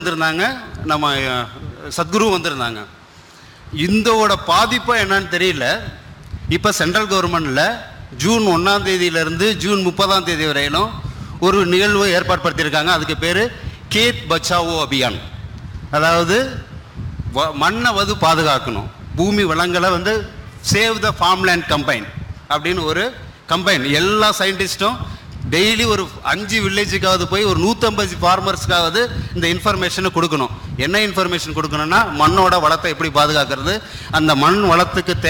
வந்திருந்தாங்க நம்ம அஹ், சத்குரு வந்திருந்தாங்க இந்தோட பாதிப்பு என்னன்னு தெரியல இப்போ சென்ட்ரல் கவர்மெண்ட்டில் ஜூன் ஒன்றாம் தேதியிலேருந்து ஜூன் முப்பதாம் தேதி வரையிலும் ஒரு நிகழ்வு ஏற்பாடு படுத்தியிருக்காங்க அதுக்கு பேர் கேத் பச்சாவோ அபியான் அதாவது வ- மண்ணை வந்து பாதுகாக்கணும் பூமி வளங்களை வந்து சேவ் த ஃபார்ம்லேண்ட் கம்பைன் அப்படின்னு ஒரு கம்பைன் எல்லா சயின்டிஸ்ட்டும் டெய்லி ஒரு அஞ்சு வில்லேஜுக்காவது போய் ஒரு நூற்றம்பது ஃபார்மர்ஸ்க்காவது இந்த இன்ஃபர்மேஷனை கொடுக்கணும் என்ன இன்ஃபர்மேஷன் கொடுக்கணும்னா மண்ணோட வளத்தை எப்படி பாதுகாக்கிறது அந்த மண் வளத்துக்கு தே